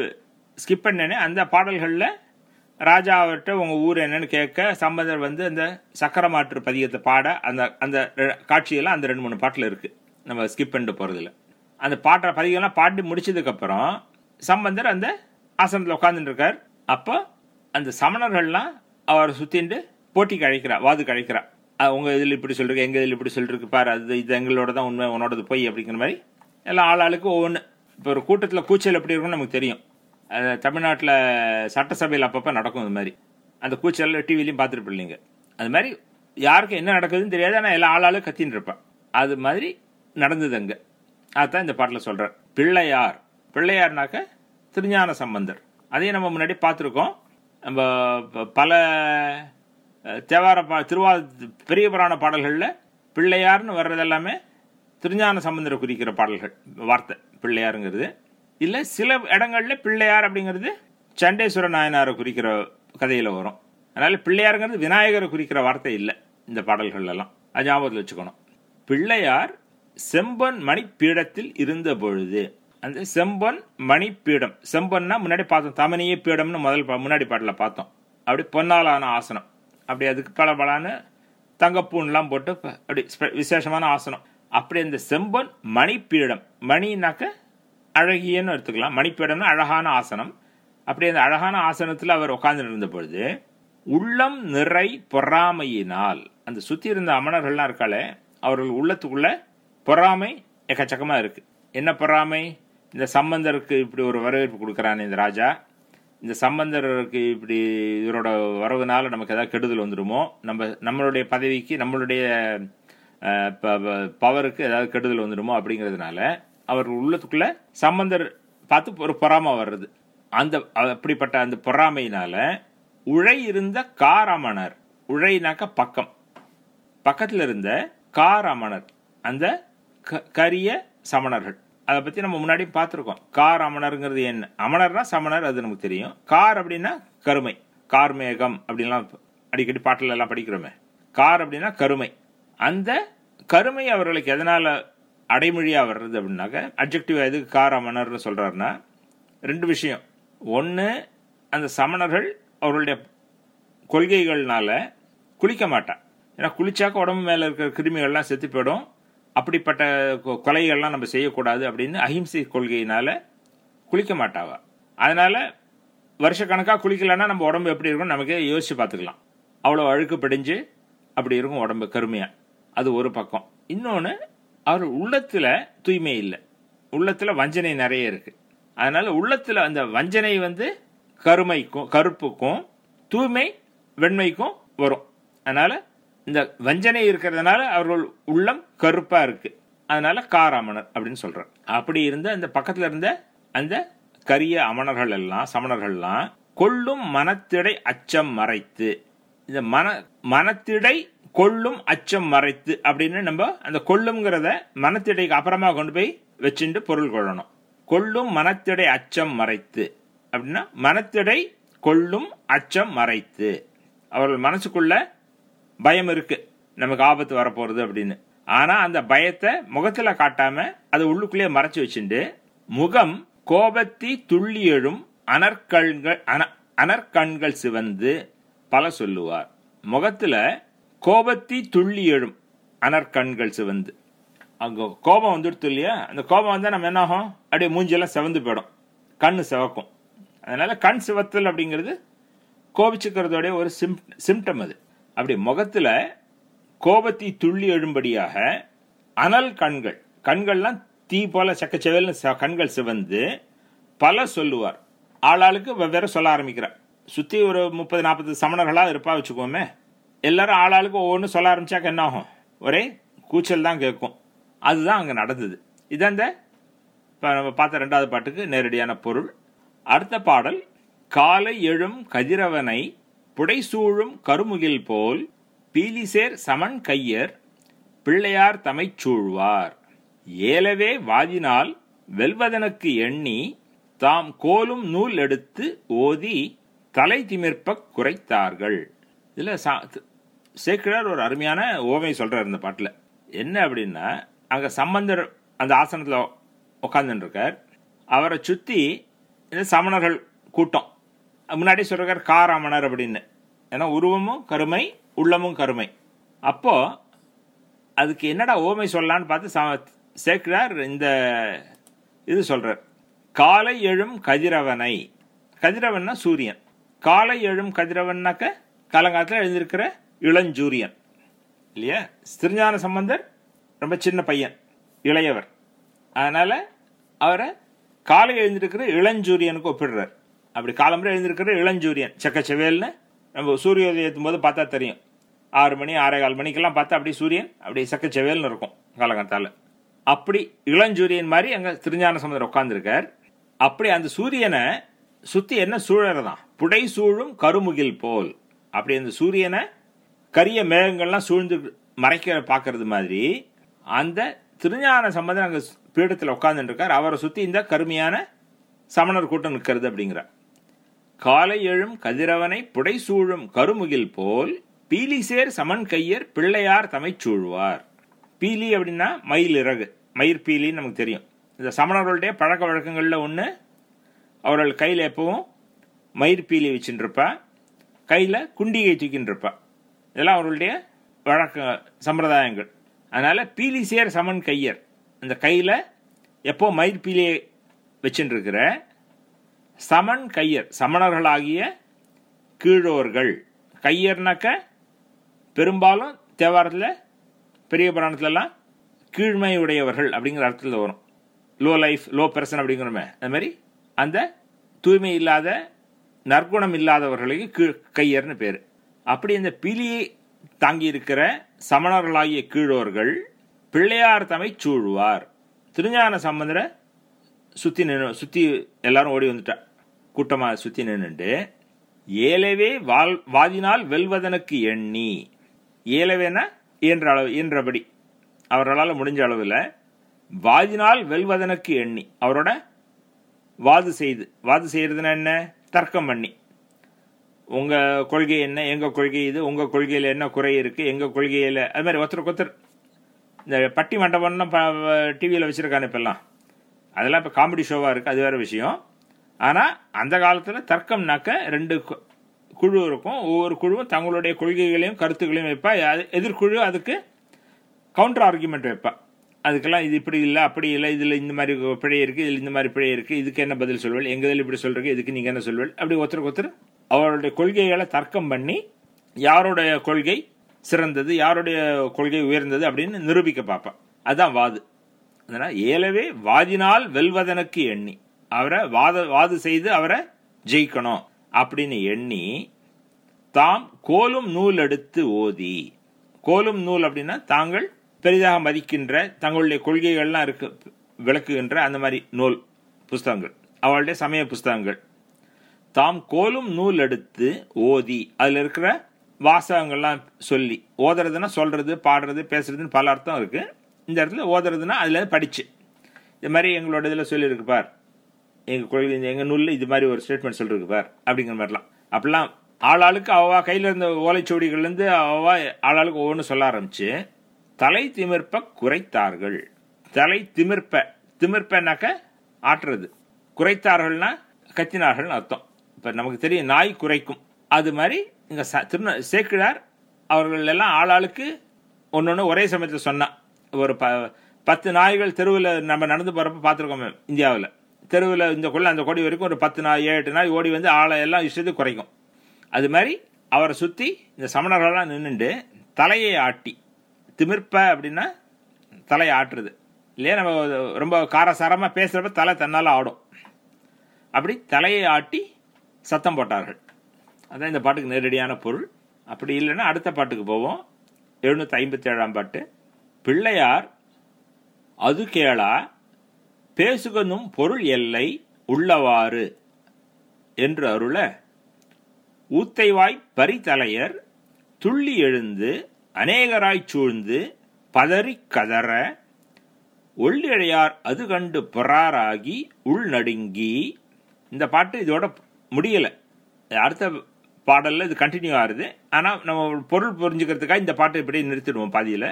ஸ்கிப் பண்ணேனே அந்த பாடல்களில் ராஜா அவர்கிட்ட உங்க ஊர் என்னன்னு கேட்க சம்பந்தர் வந்து அந்த சக்கரமாற்று பதிகத்தை பாட அந்த அந்த ரெ- காட்சியெல்லாம் அந்த ரெண்டு மூணு பாட்டில் இருக்கு நம்ம ஸ்கிப் பண்ணிட்டு போறதுல அந்த பாட்டை பதிகம்லாம் பாடி முடிச்சதுக்கு அப்புறம் சம்பந்தர் அந்த ஆசனத்தில் உட்கார்ந்துட்டு இருக்கார் அப்போ அந்த சமணர்கள்லாம் அவரை சுத்திண்டு போட்டிக்கு அழைக்கிறா வாதுக்கு அழைக்கிறா அஹ் உங்க இதில் இப்படி சொல்லிருக்கு எங்க இதில் இப்படி சொல்லிருக்கு பாரு அது இது எங்களோட தான் உண்மை உன்னோடது போய் அப்படிங்கிற மாதிரி எல்லாம் ஆள் ஆளுக்கு ஒவ்வொன்று இப்போ ஒரு கூட்டத்தில் கூச்சல் எப்படி இருக்கும்னு நமக்கு தெரியும் அது தமிழ்நாட்டில் சட்டசபையில் அப்பப்போ நடக்கும் இது மாதிரி அந்த கூச்சல் டிவிலையும் பார்த்துருப்பில்லைங்க அது மாதிரி யாருக்கு என்ன நடக்குதுன்னு தெரியாது ஆனால் எல்லா ஆளாளும் கத்தின்னு இருப்பான் அது மாதிரி நடந்தது அங்கே அதுதான் இந்த பாட்டில் சொல்கிறார் பிள்ளையார் பிள்ளையார்னாக்க திருஞான சம்பந்தர் அதையும் நம்ம முன்னாடி பார்த்துருக்கோம் நம்ம ப- பல அஹ், தேவார பா திருவா பெரிய புராண பாடல்களில் பிள்ளையார்னு வர்றது எல்லாமே திருஞான சம்பந்தரை குறிக்கிற பாடல்கள் வார்த்தை பிள்ளையாருங்கிறது இல்லை சில இடங்கள்ல பிள்ளையார் அப்படிங்கிறது சண்டேஸ்வர நாயனாரை குறிக்கிற கதையில் வரும் அதனால பிள்ளையாருங்கிறது விநாயகரை குறிக்கிற வார்த்தை இல்லை இந்த பாடல்கள் எல்லாம் அது ஞாபகத்தில் வச்சுக்கணும் பிள்ளையார் செம்பன் மணிப்பீடத்தில் இருந்த பொழுது அந்த செம்பன் மணிப்பீடம் செம்பன்னா முன்னாடி பார்த்தோம் தமனியே பீடம்னு முதல் பா- முன்னாடி பாட்டில் பார்த்தோம் அப்படி பொன்னாலான ஆசனம் அப்படி அதுக்கு பல பலான்னு தங்கப்பூன்லாம் போட்டு ப- அப்படி ஸ்பெ- விசேஷமான ஆசனம் அப்படி அந்த செம்பன் மணிப்பீடம் மணினாக்க அழகியன்னு எடுத்துக்கலாம் மணிப்பீடம்னா அழகான ஆசனம் அப்படி அந்த அழகான ஆசனத்தில் அவர் உட்கார்ந்து இருந்த பொழுது உள்ளம் நிறை பொறாமையினால் அந்த சுத்தி இருந்த அமணர்கள்லாம் இருக்காளே அவர்கள் உள்ளத்துக்குள்ள பொறாமை எக்கச்சக்கமா இருக்கு என்ன பொறாமை இந்த சம்பந்தருக்கு இப்படி ஒரு வரவேற்பு கொடுக்கறானே இந்த ராஜா இந்த சம்பந்தருக்கு இப்படி இவரோட வரவுனால நமக்கு ஏதாவது கெடுதல் வந்துடுமோ நம்ம நம்மளுடைய பதவிக்கு நம்மளுடைய அஹ், ப- ப- பவருக்கு ஏதாவது கெடுதல் வந்துடுமோ அப்படிங்கிறதுனால அவர் உள்ளத்துக்குள்ள சம்பந்தர் பார்த்து ஒரு பொறாமை வர்றது அந்த அப்படிப்பட்ட அந்த பொறாமையினால உழை இருந்த காரமணர் உழைனாக்க பக்கம் பக்கத்துல இருந்த கார் அமணர் அந்த க- கரிய சமணர்கள் அதை பத்தி நம்ம முன்னாடி பார்த்துருக்கோம் கார் அமணருங்கிறது என்ன அமணர்னா சமணர் அது நமக்கு தெரியும் கார் அப்படின்னா கருமை கார்மேகம் அப்படின்லாம் அடிக்கடி பாட்டில் எல்லாம் படிக்கிறோமே கார் அப்படின்னா கருமை அந்த கருமை அவர்களுக்கு எதனால அடைமொழியா வர்றது அப்படின்னாக்க அப்ஜெக்டிவ் எதுக்கு கார் அமணர்னு சொல்றாருன்னா ரெண்டு விஷயம் ஒன்று அந்த சமணர்கள் அவர்களுடைய கொள்கைகள்னால குளிக்க மாட்டான் ஏன்னா குளிச்சாக்க உடம்பு மேல இருக்கிற கிருமிகள்லாம் செத்து போயிடும் அப்படிப்பட்ட கொ- கொலைகள்லாம் நம்ம செய்யக்கூடாது அப்படின்னு அஹிம்சை கொள்கையினால குளிக்க மாட்டாவா அதனால வருஷக்கணக்காக குளிக்கலன்னா நம்ம உடம்பு எப்படி இருக்கும் நமக்கே யோசிச்சு பார்த்துக்கலாம் அவ்வளோ அழுக்கு பிடிஞ்சு அப்படி இருக்கும் உடம்பு கருமையா அது ஒரு பக்கம் இன்னொன்று அவர் உள்ளத்துல தூய்மை இல்லை உள்ளத்துல வஞ்சனை நிறைய இருக்கு அதனால உள்ளத்துல அந்த வஞ்சனை வந்து கருமைக்கும் கருப்புக்கும் தூய்மை வெண்மைக்கும் வரும் அதனால இந்த வஞ்சனை இருக்கிறதுனால அவர்கள் உள்ளம் கருப்பா இருக்கு அதனால காராமணர் அப்படின்னு சொல்றார் அப்படி இருந்த அந்த பக்கத்துல இருந்த அந்த கரிய அமணர்கள் எல்லாம் சமணர்கள்லாம் கொள்ளும் மனத்திடை அச்சம் மறைத்து இந்த மன மனத்திடை கொள்ளும் அச்சம் மறைத்து அப்படின்னு நம்ம அந்த கொள்ளும்ங்கிறத மனத்திடைக்கு அப்புறமா கொண்டு போய் வச்சுட்டு பொருள் கொள்ளணும் கொள்ளும் மனத்திடை அச்சம் மறைத்து அப்படின்னா மனத்திடை கொள்ளும் அச்சம் மறைத்து அவர்கள் மனசுக்குள்ள பயம் இருக்கு நமக்கு ஆபத்து வரப்போறது அப்படின்னு ஆனா அந்த பயத்தை முகத்துல காட்டாம அதை உள்ளுக்குள்ளேயே மறைச்சு வச்சுட்டு முகம் கோபத்தி துள்ளி எழும் அனற்கண்கள் அன- அனற்கண்கள் சிவந்து பல சொல்லுவார் முகத்துல கோபத்தி துள்ளி எழும் அனற்கண்கள் சிவந்து அங்க கோபம் வந்துடுத்து இல்லையா அந்த கோபம் வந்தா நம்ம என்ன ஆகும் அப்படியே மூஞ்சியெல்லாம் சிவந்து போயிடும் கண்ணு சிவக்கும் அதனால கண் சிவத்தல் அப்படிங்கிறது கோபிச்சுக்கிறதோடைய ஒரு சிம் சிம்டம் அது அப்படி முகத்துல கோபத்தை துள்ளி எழும்படியாக அனல் கண்கள் கண்கள்லாம் தீ போல சக்கச்செவல்னு ச- கண்கள் சிவந்து பல சொல்லுவார் ஆளாளுக்கு வெவ்வேறு சொல்ல ஆரம்பிக்கிறார் சுத்தி ஒரு முப்பது நாற்பது சமணர்களா இருப்பா வச்சுக்கோமே எல்லாரும் ஆளாளுக்கு ஒவ்வொன்று சொல்ல ஆரம்பிச்சாக்க என்ன ஆகும் ஒரே கூச்சல் தான் கேட்கும் அதுதான் அங்க நடந்தது இதான் இந்த இப்ப நம்ம பார்த்த ரெண்டாவது பாட்டுக்கு நேரடியான பொருள் அடுத்த பாடல் காலை எழும் கதிரவனை புடைசூழும் கருமுகில் போல் பீலிசேர் சமன் கையர் பிள்ளையார் தமைச் சூழ்வார் ஏலவே வாதினால் வெல்வதனுக்கு எண்ணி தாம் கோலும் நூல் எடுத்து ஓதி தலை திமிர்ப்பக் குறைத்தார்கள் இதுல சா- த- சேக்கிழார் ஒரு அருமையான ஓமை சொல்றார் இந்த பாட்டுல என்ன அப்படின்னா அங்க சம்பந்தர் அந்த ஆசனத்துல உட்கார்ந்துட்டு இருக்கார் அவரை சுத்தி இந்த சமணர்கள் கூட்டம் முன்னாடி சொல்றார் காராமணர் அப்படின்னு ஏன்னா உருவமும் கருமை உள்ளமும் கருமை அப்போ அதுக்கு என்னடா ஓமை சொல்லலான்னு பார்த்து சா- சேக்கிழார் இந்த இது சொல்றார் காலை எழும் கதிரவனை கதிரவன்னா சூரியன் காலை எழும் கதிரவன்னாக்க காலங்காலத்தில் எழுந்திருக்கிற இளஞ்சூரியன் இல்லையா திருஞான சம்பந்தர் ரொம்ப சின்ன பையன் இளையவர் அதனால அவரை காலை எழுந்திருக்கிற இளஞ்சூரியனுக்கு ஒப்பிடுறார் அப்படி காலம்பரை எழுந்திருக்கிற இளஞ்சூரியன் செக்கச்செவேல்னு நம்ம சூரியோதயத்தும் போது பார்த்தா தெரியும் ஆறு மணி ஆறே கால் மணிக்கெல்லாம் பார்த்தா அப்படி சூரியன் அப்படி செக்கச்செவேல்னு இருக்கும் காலங்காத்தால அப்படி இளஞ்சூரியன் மாதிரி அங்க திருஞான சம்பந்தர் உட்கார்ந்திருக்கார் அப்படி அந்த சூரியனை சுத்தி என்ன சூழறதான் புடை சூழும் கருமுகில் போல் அப்படி அந்த சூரியனை கரிய மேகங்கள்லாம் சூழ்ந்து மறைக்க பார்க்கறது மாதிரி அந்த திருஞான சம்பந்தன் அங்க பீடத்தில் உட்கார்ந்துட்டு இருக்கார் அவரை சுத்தி இந்த கருமையான சமணர் கூட்டம் நிற்கிறது அப்படிங்கிறார் காலை எழும் கதிரவனை புடை சூழும் கருமுகில் போல் பீலிசேர் சமன் கையர் பிள்ளையார் தமைச் சூழ்வார் பீலி அப்படின்னா மயில் இறகு மயிர் பீலின்னு நமக்கு தெரியும் இந்த சமணர்களுடைய பழக்க வழக்கங்கள்ல ஒன்று அவர்கள் கையில் எப்பவும் மயிர் பீலி வச்சுட்டு இருப்பா கையில் குண்டிகை தூக்கின்னு இருப்பா இதெல்லாம் அவர்களுடைய வழக்க சம்பிரதாயங்கள் அதனால பீலிசேர் சமன் கையர் அந்த கையில் எப்போ மயிர் பீலியை வச்சுட்டு இருக்கிற சமன் கையர் சமணர்களாகிய கீழோர்கள் கையர்னாக்க பெரும்பாலும் தேவாரத்தில் பெரிய புராணத்துலலாம் கீழ்மை உடையவர்கள் அப்படிங்கிற அர்த்தத்தில் வரும் லோ லைஃப் லோ பர்சன் அப்படிங்கிறோமே அது மாதிரி அந்த தூய்மை இல்லாத நற்குணம் இல்லாதவர்களுக்கு கீழ் கையர்னு பேர் அப்படி இந்த பிலியை தாங்கி இருக்கிற சமணர்களாகிய கீழோர்கள் பிள்ளையார் தமை சூழ்வார் திருஞான சம்பந்தரை சுத்தி நின்று சுத்தி எல்லாரும் ஓடி வந்துட்டா கூட்டமா சுத்தி நின்னுட்டு ஏலவே வால் வாதினால் வெல்வதனுக்கு எண்ணி ஏலவேனா இயன்ற அளவு இயன்றபடி அவர்களால் முடிஞ்ச அளவில் வாதினால் வெல்வதனுக்கு எண்ணி அவரோட வாது செய்து வாது செய்யறதுன்னா என்ன தர்க்கம் பண்ணி உங்க கொள்கை என்ன எங்க கொள்கை இது உங்க கொள்கையில என்ன குறை இருக்கு எங்க கொள்கையில அது மாதிரி ஒருத்தருக்கு ஒருத்தர் இந்த பட்டி மண்டபம்லாம் டிவியில் வச்சிருக்காங்க இப்பெல்லாம் அதெல்லாம் இப்போ காமெடி ஷோவாக இருக்குது அது வேற விஷயம் ஆனால் அந்த காலத்தில் தர்க்கம்னாக்க ரெண்டு கு- குழு இருக்கும் ஒவ்வொரு குழுவும் தங்களுடைய கொள்கைகளையும் கருத்துக்களையும் வைப்பா அது- எதிர்குழு அதுக்கு கவுண்டர் ஆர்குமெண்ட் வைப்பா அதுக்கெல்லாம் இது இப்படி இல்லை அப்படி இல்லை இதில் இந்த மாதிரி பிழை இருக்குது இதில் இந்த மாதிரி பிழை இருக்குது இதுக்கு என்ன பதில் சொல்வல் எங்கள் இதில் இப்படி சொல்கிறீங்க இதுக்கு நீங்கள் என்ன சொல்வல் அப்படி ஒருத்தருக்கு ஒருத்தர் அவருடைய கொள்கைகளை தர்க்கம் பண்ணி யாருடைய கொள்கை சிறந்தது யாருடைய கொள்கை உயர்ந்தது அப்படின்னு நிரூபிக்க பார்ப்பா அதான் வாது அதனால் ஏலவே வாதினால் வெல்வதனுக்கு எண்ணி அவரை வாத வாது செய்து அவரை ஜெயிக்கணும் அப்படின்னு எண்ணி தாம் கோலும் நூல் எடுத்து ஓதி கோலும் நூல் அப்படின்னா தாங்கள் பெரிதாக மதிக்கின்ற தங்களுடைய கொள்கைகள்லாம் இருக்கு விளக்குகின்ற அந்த மாதிரி நூல் புஸ்தகங்கள் அவளுடைய சமய புஸ்தகங்கள் தாம் கோலும் நூல் எடுத்து ஓதி அதில் இருக்கிற வாசகங்கள்லாம் சொல்லி ஓதுறதுன்னா சொல்றது பாடுறது பேசுறதுன்னு பல அர்த்தம் இருக்கு இந்த இடத்துல ஓதுறதுன்னா அதுல படிச்சு இது மாதிரி எங்களோட இதில் சொல்லியிருக்கு பார் எங்கள் கொள்கை எங்கள் நூலில் இது மாதிரி ஒரு ஸ்டேட்மெண்ட் சொல்லிருக்கு பார் அப்படிங்கிற மாதிரிலாம் அப்படிலாம் ஆளாளுக்கு அவவா கையில் இருந்த ஓலைச்சுவடிகள்லேருந்து அவவா ஆளாளுக்கு ஒவ்வொன்று சொல்ல ஆரம்பிச்சு தலை திமிர்ப்ப குறைத்தார்கள் தலை திமிர்ப்ப திமிர்ப்பனாக்க ஆட்டுறது குறைத்தார்கள்னா கத்தினார்கள்னு அர்த்தம் இப்போ நமக்கு தெரியும் நாய் குறைக்கும் அது மாதிரி இங்கே திருந சேக்கிழார் அவர்கள் எல்லாம் ஆளாளுக்கு ஒன்று ஒன்று ஒரே சமயத்தில் சொன்னா ஒரு ப பத்து நாய்கள் தெருவில் நம்ம நடந்து போகிறப்ப பார்த்துருக்கோம் இந்தியாவில் தெருவில் இந்த கொள்ள அந்த கொடி வரைக்கும் ஒரு பத்து நாய் ஏழு எட்டு நாய் ஓடி வந்து ஆளை எல்லாம் இஷ்டத்துக்கு குறைக்கும் அது மாதிரி அவரை சுற்றி இந்த சமணர்கள்லாம் நின்றுண்டு தலையை ஆட்டி திமிர்ப்ப அப்படின்னா தலையை ஆட்டுறது இல்லையா நம்ம ரொம்ப காரசாரமாக பேசுகிறப்ப தலை தன்னால் ஆடும் அப்படி தலையை ஆட்டி சத்தம் போட்டார்கள் அதான் இந்த பாட்டுக்கு நேரடியான பொருள் அப்படி இல்லைன்னா அடுத்த பாட்டுக்கு போவோம் எழுநூற்றி ஐம்பத்தி ஏழாம் பாட்டு பிள்ளையார் அது கேளா பேசுகனும் பொருள் எல்லை உள்ளவாறு என்று அருள ஊத்தைவாய் பரிதலையர் துள்ளி எழுந்து அநேகராய்ச் சூழ்ந்து பதறி கதற ஒள்ளிழையார் அது கண்டு பொறாராகி உள் நடுங்கி இந்த பாட்டு இதோட முடியல அடுத்த பாடல்ல இது கண்டினியூ ஆகுது ஆனால் நம்ம பொருள் புரிஞ்சுக்கிறதுக்காக இந்த பாட்டை இப்படி நிறுத்திடுவோம் பாதியில்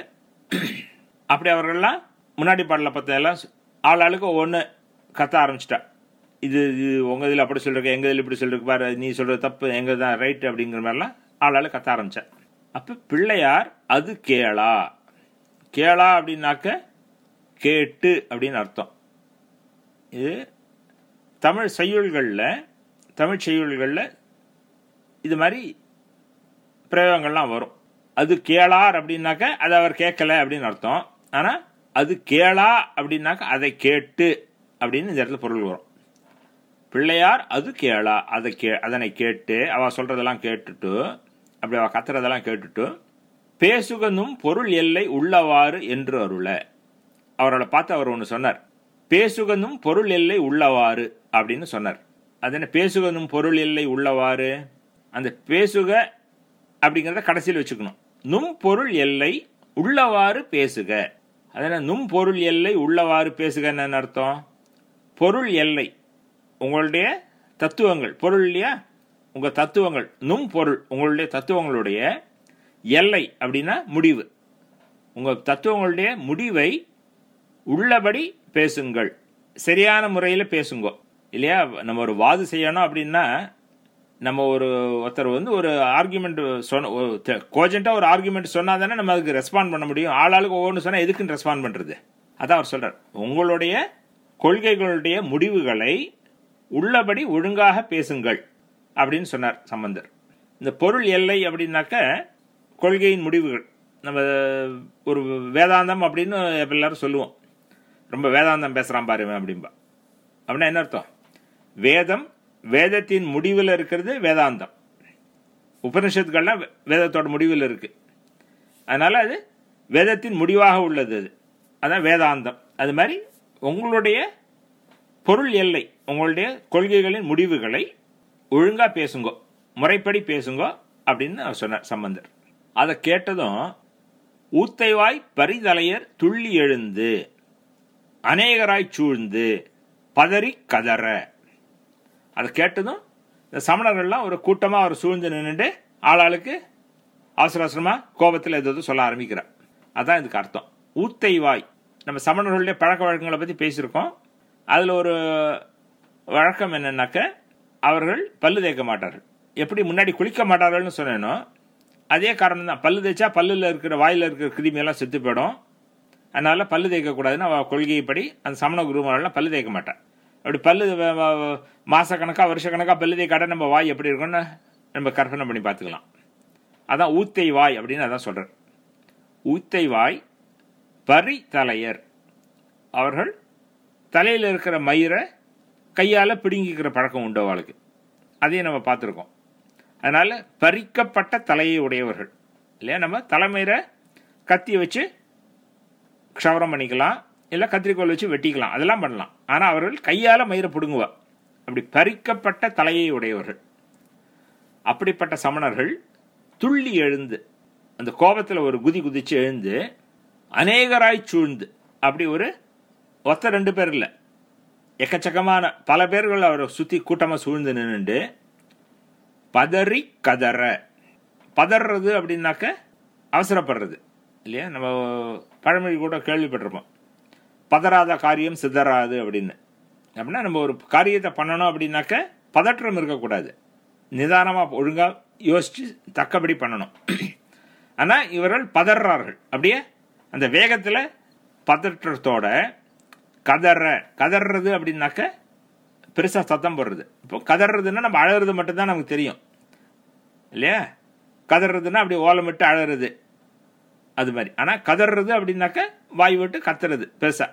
அப்படி அவர்கள்லாம் முன்னாடி பாடல பார்த்த எல்லாம் ஆள் ஆளுக்கு ஒவ்வொன்று கத்த ஆரம்பிச்சிட்டா இது இது உங்கள் இதில் அப்படி சொல்லிருக்கு எங்கள் இதில் இப்படி சொல்லிருக்கு பாரு நீ சொல்கிறது தப்பு எங்கள் தான் ரைட் அப்படிங்கிற மாதிரிலாம் ஆள் ஆளு கத்த ஆரம்பித்தேன் அப்போ பிள்ளையார் அது கேளா கேளா அப்படின்னாக்க கேட்டு அப்படின்னு அர்த்தம் இது தமிழ் செய்யுள்களில் தமிழ் செய்யுள்களில் இது மாதிரி பிரயோகங்கள்லாம் வரும் அது கேளார் அப்படின்னாக்க அதை அவர் கேட்கல அப்படின்னு அர்த்தம் ஆனால் அது கேளா அப்படின்னாக்க அதை கேட்டு அப்படின்னு இந்த இடத்துல பொருள் வரும் பிள்ளையார் அது கேளா அதை கே அதனை கேட்டு அவ சொல்றதெல்லாம் கேட்டுட்டு அப்படி அவ கத்துறதெல்லாம் கேட்டுட்டு பேசுகனும் பொருள் எல்லை உள்ளவாறு என்று அருள அவரோட பார்த்து அவர் ஒன்று சொன்னார் பேசுகனும் பொருள் எல்லை உள்ளவாறு அப்படின்னு சொன்னார் அது என்ன பேசுகனும் பொருள் எல்லை உள்ளவாறு அந்த பேசுக அப்படிங்கிறத கடைசியில் வச்சுக்கணும் நும் பொருள் எல்லை உள்ளவாறு பேசுக அதனால் நும் பொருள் எல்லை உள்ளவாறு பேசுகன்னு அர்த்தம் பொருள் எல்லை உங்களுடைய தத்துவங்கள் பொருள் இல்லையா உங்கள் தத்துவங்கள் நும் பொருள் உங்களுடைய தத்துவங்களுடைய எல்லை அப்படின்னா முடிவு உங்கள் தத்துவங்களுடைய முடிவை உள்ளபடி பேசுங்கள் சரியான முறையில் பேசுங்க இல்லையா நம்ம ஒரு வாது செய்யணும் அப்படின்னா நம்ம ஒரு ஒருத்தர் வந்து ஒரு ஆர்குமெண்ட் சொன்ன கோஜென்ட்டாக ஒரு ஆர்குமெண்ட் சொன்னால் தானே நம்ம அதுக்கு ரெஸ்பாண்ட் பண்ண முடியும் ஆளாளுக்கு ஒவ்வொன்று சொன்னால் எதுக்குன்னு ரெஸ்பாண்ட் பண்ணுறது அதான் அவர் சொல்கிறார் உங்களுடைய கொள்கைகளுடைய முடிவுகளை உள்ளபடி ஒழுங்காக பேசுங்கள் அப்படின்னு சொன்னார் சம்பந்தர் இந்த பொருள் எல்லை அப்படின்னாக்க கொள்கையின் முடிவுகள் நம்ம ஒரு வேதாந்தம் அப்படின்னு எல்லாரும் சொல்லுவோம் ரொம்ப வேதாந்தம் பேசுகிறான் பாரு அப்படின்பா அப்படின்னா என்ன அர்த்தம் வேதம் வேதத்தின் முடிவில் இருக்கிறது வேதாந்தம் உபனிஷத்துக்கள்லாம் வேதத்தோட முடிவில் இருக்கு அதனால அது வேதத்தின் முடிவாக உள்ளது அது அதான் வேதாந்தம் அது மாதிரி உங்களுடைய பொருள் எல்லை உங்களுடைய கொள்கைகளின் முடிவுகளை ஒழுங்கா பேசுங்கோ முறைப்படி பேசுங்கோ அப்படின்னு அவர் சொன்னார் சம்பந்தர் அதை கேட்டதும் ஊத்தைவாய் பரிதலையர் துள்ளி எழுந்து அநேகராய் சூழ்ந்து பதறி கதற அதை கேட்டதும் இந்த சமணர்கள்லாம் ஒரு கூட்டமாக அவர் சூழ்ந்து நின்றுட்டு ஆளாளுக்கு அவசர அவசரமாக கோபத்தில் எதாவது சொல்ல ஆரம்பிக்கிறார் அதான் இதுக்கு அர்த்தம் ஊத்தை வாய் நம்ம சமணர்களுடைய பழக்க வழக்கங்களை பற்றி பேசியிருக்கோம் அதில் ஒரு வழக்கம் என்னன்னாக்க அவர்கள் பல்லு தேய்க்க மாட்டார்கள் எப்படி முன்னாடி குளிக்க மாட்டார்கள்னு சொன்னேனோ அதே காரணம் தான் பல்லு தேய்ச்சா பல்லில் இருக்கிற வாயில் இருக்கிற கிருமியெல்லாம் செத்து போயிடும் அதனால பல்லு தேய்க்கக்கூடாதுன்னு அவள் கொள்கைப்படி அந்த சமண குருமாரெல்லாம் பல்லு தேய்க்க மாட்டான் அப்படி பல்லு மாசக்கணக்காக வருஷக்கணக்காக பல்லு தேய்க்காட்ட நம்ம வாய் எப்படி இருக்கும்னு நம்ம கற்பனை பண்ணி பார்த்துக்கலாம் அதான் ஊத்தை வாய் அப்படின்னு அதான் சொல்கிறார் ஊத்தை வாய் பரி தலையர் அவர்கள் தலையில் இருக்கிற மயிரை கையால் பிடுங்கிக்கிற பழக்கம் உண்டு அவளுக்கு அதையும் நம்ம பார்த்துருக்கோம் அதனால் பறிக்கப்பட்ட தலையை உடையவர்கள் இல்லையா நம்ம தலைமயிரை கத்தியை வச்சு க்ஷவரம் பண்ணிக்கலாம் இல்லை கத்திரிக்கோல் வச்சு வெட்டிக்கலாம் அதெல்லாம் பண்ணலாம் ஆனால் அவர்கள் கையால் மயிரை பிடுங்குவா அப்படி பறிக்கப்பட்ட தலையை உடையவர்கள் அப்படிப்பட்ட சமணர்கள் துள்ளி எழுந்து அந்த கோபத்தில் ஒரு குதி குதிச்சு எழுந்து அநேகராய் சூழ்ந்து அப்படி ஒரு ஒத்த ரெண்டு பேர் இல்லை எக்கச்சக்கமான பல பேர்கள் அவரை சுற்றி கூட்டமாக சூழ்ந்து நின்றுண்டு பதறி கதற பதறது அப்படின்னாக்க அவசரப்படுறது இல்லையா நம்ம பழமொழி கூட கேள்விப்பட்டிருப்போம் பதறாத காரியம் சிதறாது அப்படின்னு அப்படின்னா நம்ம ஒரு காரியத்தை பண்ணணும் அப்படின்னாக்க பதற்றம் இருக்கக்கூடாது நிதானமாக ஒழுங்காக யோசித்து தக்கபடி பண்ணணும் ஆனால் இவர்கள் பதறார்கள் அப்படியே அந்த வேகத்தில் பதற்றத்தோட கதற கதறது அப்படின்னாக்க பெருசாக சத்தம் போடுறது இப்போ கதறதுன்னா நம்ம அழகிறது மட்டும்தான் நமக்கு தெரியும் இல்லையா கதறதுன்னா அப்படி ஓலமிட்டு அழறது அது மாதிரி ஆனால் கதறது அப்படின்னாக்க வாய் விட்டு கத்துறது பெருசா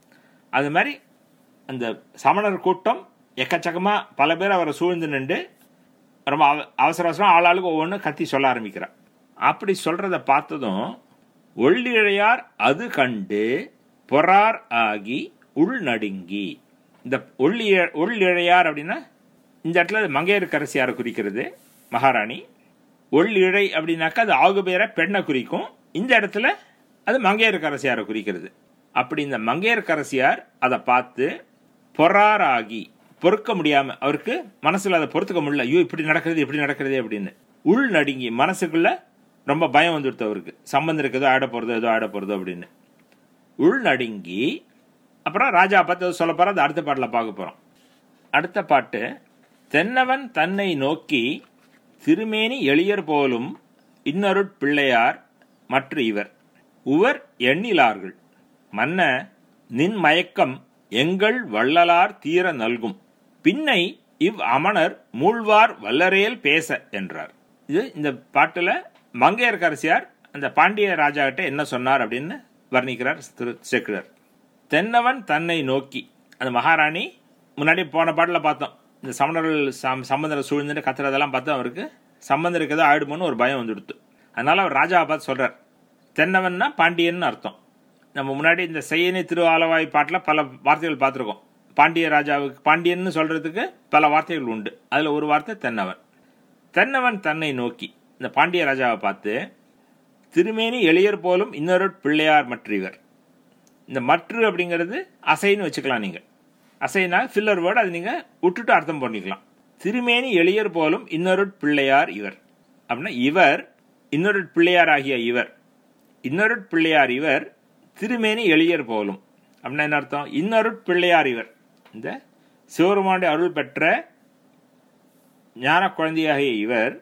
அது மாதிரி அந்த சமணர் கூட்டம் எக்கச்சக்கமாக பல பேர் அவரை சூழ்ந்து நின்று ரொம்ப அவ- அவசர அவசரம் ஆளாளுக்கு ஒவ்வொன்றும் கத்தி சொல்ல ஆரம்பிக்கிறார் அப்படி சொல்றத பார்த்ததும் ஒள்ளிழையார் அது கண்டு பொறார் ஆகி உள் நடுங்கி இந்த ஒள்ளி ஒள்ளிழையார் அப்படின்னா இந்த இடத்துல மங்கையர்க்கரசியாரை குறிக்கிறது மகாராணி ஒள்ளிழை அப்படின்னாக்கா அது ஆகுபேர பெண்ணை குறிக்கும் இந்த இடத்துல அது மங்கையர்க்கரசியாரை குறிக்கிறது அப்படி இந்த மங்கையர்க்கரசியார் அதை பார்த்து பொறாராகி பொறுக்க முடியாம அவருக்கு மனசுல அதை பொறுத்துக்க முடியல ஐயோ இப்படி நடக்கிறது இப்படி நடக்கிறது அப்படின்னு உள் நடுங்கி மனசுக்குள்ள ரொம்ப பயம் வந்துடுத்து அவருக்கு சம்பந்தம் இருக்குதோ ஆட போறதோ ஏதோ ஆட போறதோ அப்படின்னு உள் நடுங்கி அப்புறம் ராஜா பார்த்து ஏதோ சொல்ல போறோம் அது அடுத்த பாட்டில் பார்க்க போறோம் அடுத்த பாட்டு தென்னவன் தன்னை நோக்கி திருமேனி எளியர் போலும் இன்னருட் பிள்ளையார் மற்ற இவர் உவர் எண்ணிலார்கள் மன்ன நின் மயக்கம் எங்கள் வள்ளலார் தீர நல்கும் பின்னை இவ் அமணர் மூழ்வார் வல்லரேல் பேச என்றார் இது இந்த பாட்டுல மங்கையர்கரசியார் அந்த பாண்டிய ராஜா கிட்ட என்ன சொன்னார் அப்படின்னு வர்ணிக்கிறார் திரு சேக்கிழர் தென்னவன் தன்னை நோக்கி அந்த மகாராணி முன்னாடி போன பாட்டில் பார்த்தோம் இந்த சமணர்கள் சம் சம்பந்தரை சூழ்ந்துட்டு கத்துறதெல்லாம் பார்த்தா அவருக்கு சம்பந்தம் இருக்கதோ ஆயிடுமோன்னு ஒரு பயம் வந்துடுத்து அதனால அவர் ராஜாவை பார்த்து சொல்றார் தென்னவன்னா பாண்டியன்னு அர்த்தம் நம்ம முன்னாடி இந்த செய்யனி திரு ஆலவாய் பாட்டில் பல வார்த்தைகள் பார்த்துருக்கோம் பாண்டிய ராஜாவுக்கு பாண்டியன்னு சொல்றதுக்கு பல வார்த்தைகள் உண்டு அதில் ஒரு வார்த்தை தென்னவன் தென்னவன் தன்னை நோக்கி இந்த பாண்டிய ராஜாவை பார்த்து திருமேனி எளியர் போலும் இன்னொரு பிள்ளையார் மற்றவர் இந்த மற்று அப்படிங்கிறது அசைன்னு வச்சுக்கலாம் நீங்க அசைனா ஃபில்லர் வேர்டு அது நீங்க விட்டுட்டு அர்த்தம் பண்ணிக்கலாம் திருமேனி எளியர் போலும் இன்னொரு பிள்ளையார் இவர் அப்படின்னா இவர் இன்னொரு பிள்ளையார் ஆகிய இவர் இன்னொரு பிள்ளையார் இவர் திருமேனி எளியர் போலும் அப்படின்னா என்ன அர்த்தம் இன்னொரு பிள்ளையார் இவர் இந்த சிவருமாண்டி அருள் பெற்ற ஞான குழந்தையாகிய இவர்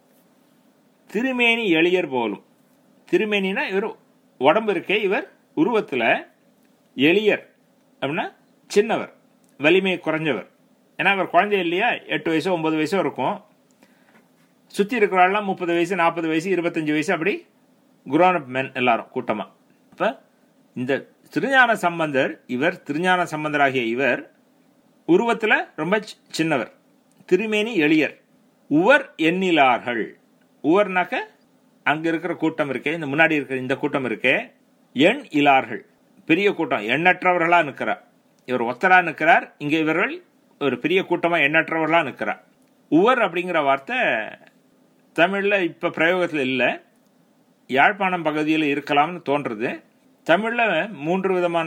திருமேனி எளியர் போலும் திருமேனினா இவர் உடம்பு இருக்கே இவர் உருவத்தில் எளியர் அப்படின்னா சின்னவர் வலிமை குறைஞ்சவர் ஏன்னா அவர் குழந்தை இல்லையா எட்டு வயசோ ஒன்பது வயசோ இருக்கும் சுற்றி இருக்கிறவாள்லாம் முப்பது வயசு நாற்பது வயசு இருபத்தஞ்சு வயசு அப்படி குரோன் மென் எல்லாரும் கூட்டமாக இப்போ இந்த திருஞான சம்பந்தர் இவர் திருஞான சம்பந்தராகிய இவர் உருவத்தில் ரொம்ப சி- சின்னவர் திருமேனி எளியர் உவர் எண்ணிலார்கள் உவர்னாக்க அங்க இருக்கிற கூட்டம் இருக்கே இந்த முன்னாடி இருக்கிற இந்த கூட்டம் இருக்கே எண் இலார்கள் பெரிய கூட்டம் எண்ணற்றவர்களா நிற்கிறார் இவர் ஒத்தரா நிற்கிறார் இங்க இவர்கள் ஒரு பெரிய கூட்டமா எண்ணற்றவர்களா நிற்கிறார் உவர் அப்படிங்கிற வார்த்தை தமிழ்ல இப்ப பிரயோகத்தில் இல்லை யாழ்ப்பாணம் பகுதியில் இருக்கலாம்னு தோன்றுறது தமிழ்ல மூன்று விதமான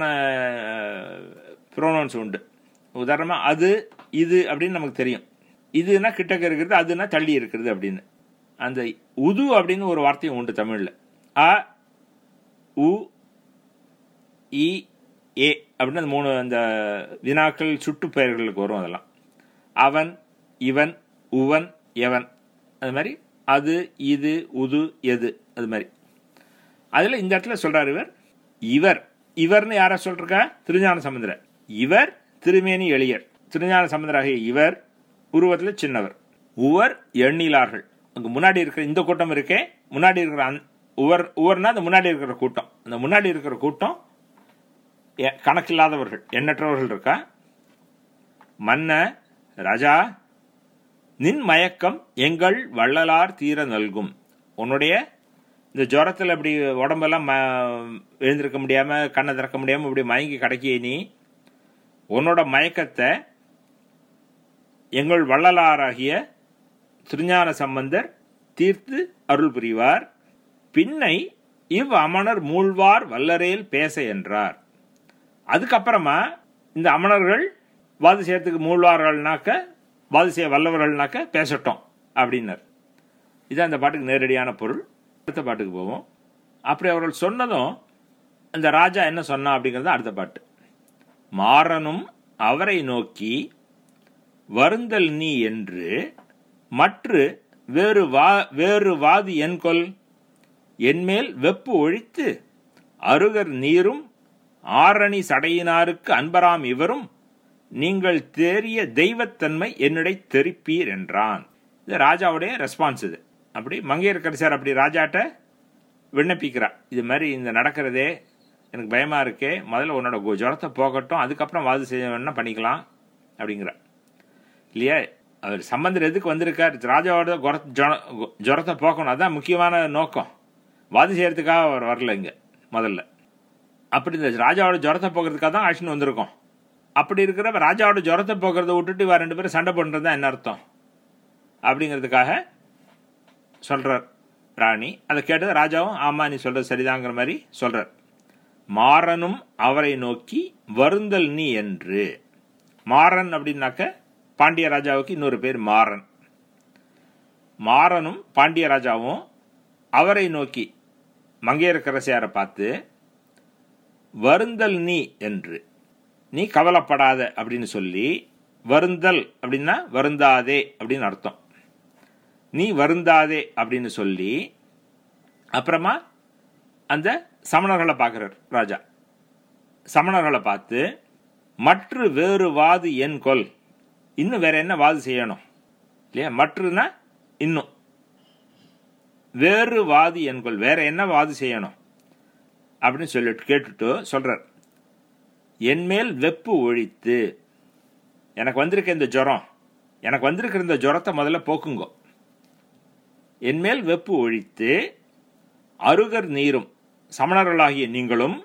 ப்ரோனவுன்ஸ் உண்டு உதாரணமா அது இது அப்படின்னு நமக்கு தெரியும் இதுனா கிட்டக்க இருக்கிறது அதுனா தள்ளி இருக்கிறது அப்படின்னு அந்த உது அப்படின்னு ஒரு வார்த்தையும் உண்டு தமிழ்ல அ உ இ ஏ அப்படின்னு அந்த மூணு அந்த வினாக்கள் சுட்டு பெயர்களுக்கு வரும் அதெல்லாம் அவன் இவன் உவன் எவன் அது மாதிரி அது இது உது எது அது மாதிரி அதில் இந்த இடத்துல சொல்றாரு இவர் இவர் இவர்னு யாரை சொல்றா திருஞான சமுத்திரர் இவர் திருமேனி எளியர் திருஞான சமுத்திராகிய இவர் உருவத்தில் சின்னவர் உவர் எண்ணிலார்கள் அங்க முன்னாடி இருக்கிற இந்த கூட்டம் இருக்கே முன்னாடி இருக்கிற அந்த உவர் உவர்னா அந்த முன்னாடி இருக்கிற கூட்டம் அந்த முன்னாடி இருக்கிற கூட்டம் எ- கணக்கில்லாதவர்கள் எண்ணற்றவர்கள் இருக்கா மன்ன ராஜா நின் மயக்கம் எங்கள் வள்ளலார் தீர நல்கும் உன்னுடைய இந்த ஜுரத்தில் இப்படி உடம்பெல்லாம் ம எழுந்திருக்க முடியாம கண்ணை திறக்க முடியாம இப்படி மயங்கி கிடக்கிய நீ உன்னோட மயக்கத்தை எங்கள் வள்ளலாராகிய திருஞான சம்பந்தர் தீர்த்து அருள் புரிவார் பின்னை இவ் அமணர் மூழ்வார் வல்லரேல் பேச என்றார் அதுக்கப்புறமா இந்த அமணர்கள் வாது செய்யறதுக்கு மூழ்வார்கள்னாக்க வாது செய்ய வல்லவர்கள்னாக்க பேசட்டும் அப்படின்னார் இதான் அந்த பாட்டுக்கு நேரடியான பொருள் அடுத்த பாட்டுக்கு போவோம் அப்படி அவர்கள் சொன்னதும் அந்த ராஜா என்ன சொன்னா அப்படிங்கிறது அடுத்த பாட்டு மாறனும் அவரை நோக்கி வருந்தல் நீ என்று மற்று வேறு வா வேறு வாதி என்கொல் என்மேல் வெப்பு ஒழித்து அருகர் நீரும் ஆரணி சடையினாருக்கு அன்பராம் இவரும் நீங்கள் தேறிய தெய்வத்தன்மை என்னிடை தெரிப்பீர் என்றான் இது ராஜாவுடைய ரெஸ்பான்ஸ் இது அப்படி மங்கையர்கரசர் அப்படி ராஜாட்ட விண்ணப்பிக்கிறா இது மாதிரி இந்த நடக்கிறதே எனக்கு பயமா இருக்கே முதல்ல உன்னோட கு- ஜுரத்தை போகட்டும் அதுக்கப்புறம் வாது செய்ய வேணா பண்ணிக்கலாம் அப்படிங்கிற இல்லையா அவர் சம்பந்தர் எதுக்கு வந்திருக்கார் ராஜாவோட குர- ஜுர- ஜுரத்தை போக்கணும் அதான் முக்கியமான நோக்கம் வாது செய்யறதுக்காக அவர் வரல இங்க முதல்ல அப்படி இந்த ராஜாவோட ஜுரத்தை போக்குறதுக்காக தான் அழைச்சின்னு வந்திருக்கோம் அப்படி இருக்கிற ராஜாவோட ஜுரத்தை போக்குறத விட்டுட்டு இவ ரெண்டு பேரும் சண்டை பண்ணுறது தான் என்ன அர்த்தம் அப்படிங்கிறதுக்காக சொல்றார் ராணி அதை கேட்டது ராஜாவும் ஆமா நீ சொல்றது சரிதாங்கிற மாதிரி சொல்றார் மாறனும் அவரை நோக்கி வருந்தல் நீ என்று மாறன் அப்படின்னாக்க பாண்டிய ராஜாவுக்கு இன்னொரு பேர் மாறன் மாறனும் பாண்டிய ராஜாவும் அவரை நோக்கி மங்கையரக்கரசியாரை பார்த்து வருந்தல் நீ என்று நீ கவலைப்படாத அப்படின்னு சொல்லி வருந்தல் அப்படின்னா வருந்தாதே அப்படின்னு அர்த்தம் நீ வருந்தாதே அப்படின்னு சொல்லி அப்புறமா அந்த சமணர்களை பார்க்குறார் ராஜா சமணர்களை பார்த்து மற்ற வேறு வாது என் கொல் இன்னும் வேற என்ன வாது செய்யணும் இல்லையா மற்றுனா இன்னும் வேறு வாதி என் கொல் வேற என்ன வாது செய்யணும் அப்படின்னு சொல்லிட்டு கேட்டுட்டு சொல்றார் என்மேல் வெப்பு ஒழித்து எனக்கு வந்திருக்க இந்த ஜுரம் எனக்கு வந்திருக்கிற இந்த ஜுரத்தை முதல்ல போக்குங்கோ என்மேல் வெப்பு ஒழித்து அருகர் நீரும் சமணர்களாகிய நீங்களும்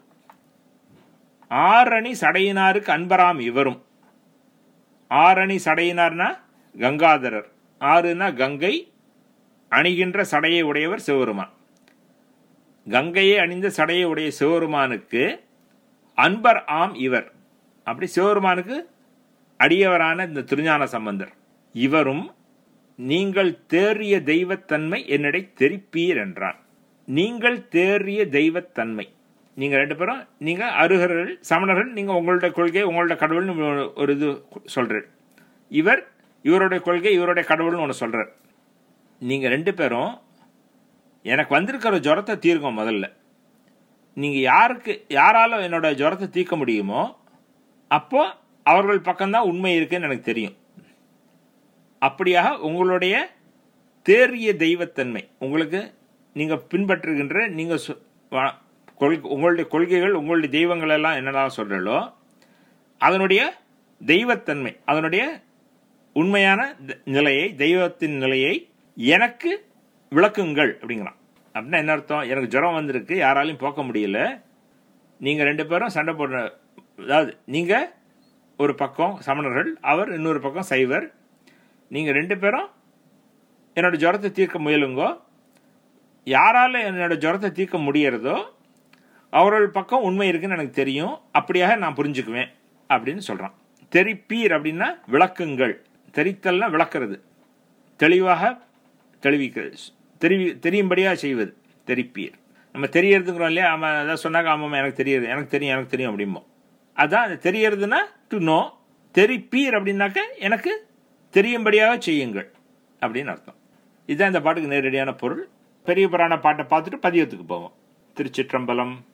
ஆரணி சடையினாருக்கு அன்பராம் இவரும் ஆரணி சடையினார்னா கங்காதரர் ஆறுனா கங்கை அணிகின்ற சடையை உடையவர் சிவருமான் கங்கையை அணிந்த சடையை உடைய சிவருமானுக்கு அன்பர் ஆம் இவர் அப்படி சிவருமானுக்கு அடியவரான இந்த திருஞான சம்பந்தர் இவரும் நீங்கள் தேறிய தெய்வத்தன்மை என்னிடை தெரிப்பீர் என்றான் நீங்கள் தேறிய தெய்வத்தன்மை நீங்க ரெண்டு பேரும் நீங்க அருகர்கள் சமணர்கள் நீங்க உங்களுடைய கொள்கை உங்களுடைய கடவுள்னு ஒரு- ஒரு இது சொல்றார் இவர் இவருடைய கொள்கை இவருடைய கடவுள்னு ஒன்று சொல்றார் நீங்க ரெண்டு பேரும் எனக்கு வந்திருக்கிற ஜுரத்தை தீர்ங்க முதல்ல நீங்க யாருக்கு யாரால என்னோட ஜுரத்தை தீர்க்க முடியுமோ அப்போ அவர்கள் பக்கம்தான் உண்மை இருக்குன்னு எனக்கு தெரியும் அப்படியாக உங்களுடைய தேறிய தெய்வத்தன்மை உங்களுக்கு நீங்க பின்பற்றுகின்ற நீங்க சொ- வா- கொள்- உங்களுடைய கொள்கைகள் உங்களுடைய தெய்வங்கள் எல்லாம் என்னெல்லாம் சொல்றீங்களோ அதனுடைய தெய்வத்தன்மை அதனுடைய உண்மையான த- நிலையை தெய்வத்தின் நிலையை எனக்கு விளக்குங்கள் அப்படிங்கிறான் அப்படின்னா என்ன அர்த்தம் எனக்கு ஜுரம் வந்திருக்கு யாராலையும் போக்க முடியல நீங்க ரெண்டு பேரும் சண்டை போடுற அதாவது நீங்க ஒரு பக்கம் சமணர்கள் அவர் இன்னொரு பக்கம் சைவர் நீங்க ரெண்டு பேரும் என்னோட ஜுரத்தை தீர்க்க முயலுங்கோ யாரால என்னோட ஜுரத்தை தீர்க்க முடியறதோ அவர்கள் பக்கம் உண்மை இருக்குன்னு எனக்கு தெரியும் அப்படியாக நான் புரிஞ்சுக்குவேன் அப்படின்னு சொல்றான் தெரிப்பீர் அப்படின்னா விளக்குங்கள் தெரித்தல்னா விளக்குறது தெளிவாக தெளிவிக்கிறது தெரிவி தெரியும்படியாக செய்வது தெரிப்பீர் நம்ம தெரியறதுங்கிறோம் இல்லையா அவன் அதான் சொன்னாங்க ஆமாம் எனக்கு தெரியுது எனக்கு தெரியும் எனக்கு தெரியும் அப்படிம்போம் அதான் அது தெரியறதுன்னா டு நோ தெரிப்பீர் அப்படின்னாக்க எனக்கு தெரியும்படியாக செய்யுங்கள் அப்படின்னு அர்த்தம் இதுதான் இந்த பாட்டுக்கு நேரடியான பொருள் பெரிய புராண பாட்டை பார்த்துட்டு பதியத்துக்கு போவோம் திருச்சிற்றம்பலம்